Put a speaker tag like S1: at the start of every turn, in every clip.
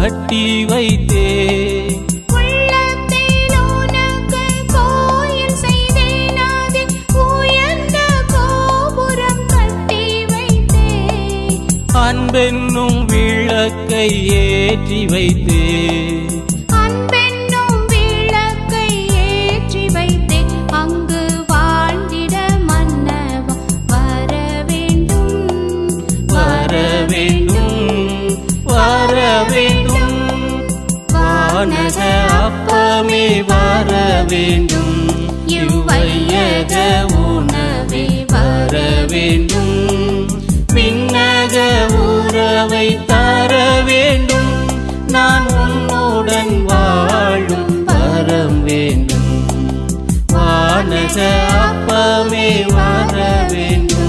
S1: கட்டி வைத்தே
S2: உள்ளத்தில் உனக்கு கோயில் செய்தேன் அதில் உயர்ந்த கோபுரம் கட்டி வைத்தேன்
S1: அன்பென்னும் விளக்கை ஏற்றி வைத்தே
S2: அன்பென்னும் விளக்கை ஏற்றி வைத்தேன் அங்கு வாழ்ந்திட மன்னவா வர வேண்டும்
S1: வர வேண்டும் வர வேண்டும் வானக அப்பமே வர வேண்டும் இவ்வையக உணவே வர வேண்டும் விண்ணக உறவை தர வேண்டும் நான் உன்னுடன் வாழும் வரம் வேண்டும் வானக அப்பமே வர வேண்டும்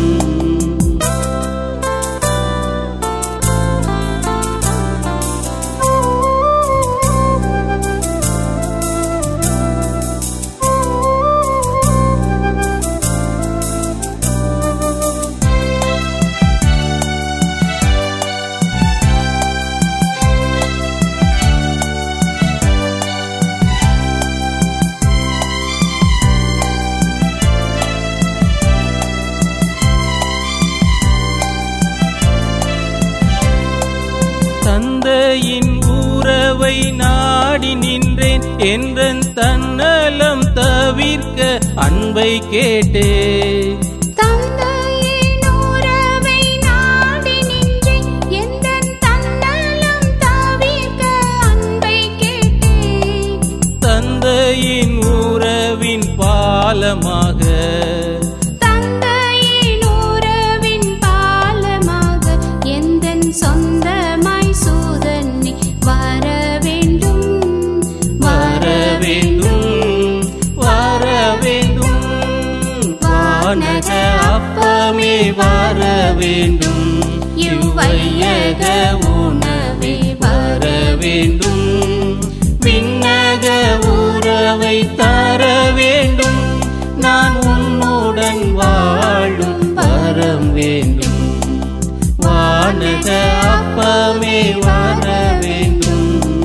S1: தந்தையின் உறவை நாடி நின்றேன் என்றன் தன்னலம் தவிர்க்க அன்பை கேட்டே
S2: தந்தையின் உறவை நாடி நின்றேன் எந்தன் தன்னலம் தவிர்க்க அன்பை கேட்டேன்
S1: தந்தையின் உறவின் பாலமாக
S2: தந்தையின் உறவின் பாலமாக எந்தன் சொந்தமாய் சூதன்னி வர வேண்டும்
S1: வர வேண்டும் வர வேண்டும் வானக அப்பமே வர வேண்டும் இவ்வையக உணவே வர வேண்டும் விண்ணக உறவை தர வேண்டும் நான் உன்னுடன் வாழும் வரம் வேண்டும் வானக அப்பமே வர வேண்டும்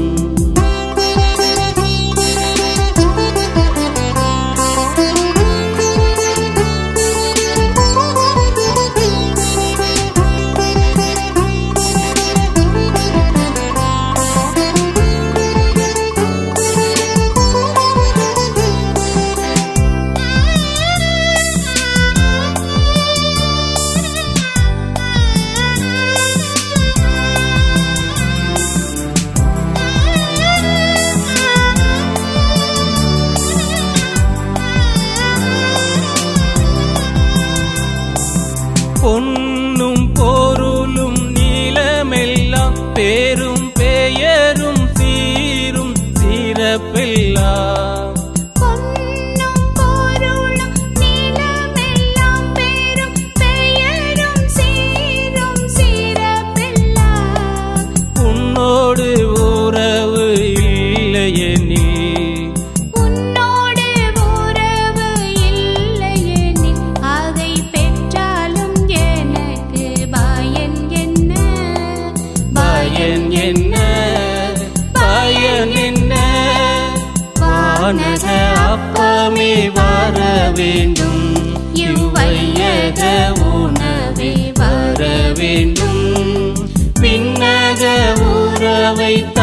S1: பொன்னும் பொருளும் நீளமெல்லாம் பேரும் பெயரும் சீரும் சிறப்பெல்லாம்
S2: பொன்னும் பொருளும் நிலமெல்லாம் பேரும் பெயரும் சீரும் சிறப்பெல்லாம்
S1: உன்னோடு உறவு இல்லையெனில்
S2: உன்னோடு உறவு இல்லையெனில் அதை பெற்றாலும் எனக்கு பயன் என்ன
S1: பயன் என்ன பயன் என்ன வானக அப்பமே வர வேண்டும் இவ்வையக உணவே வர வேண்டும் விண்ணக உறவை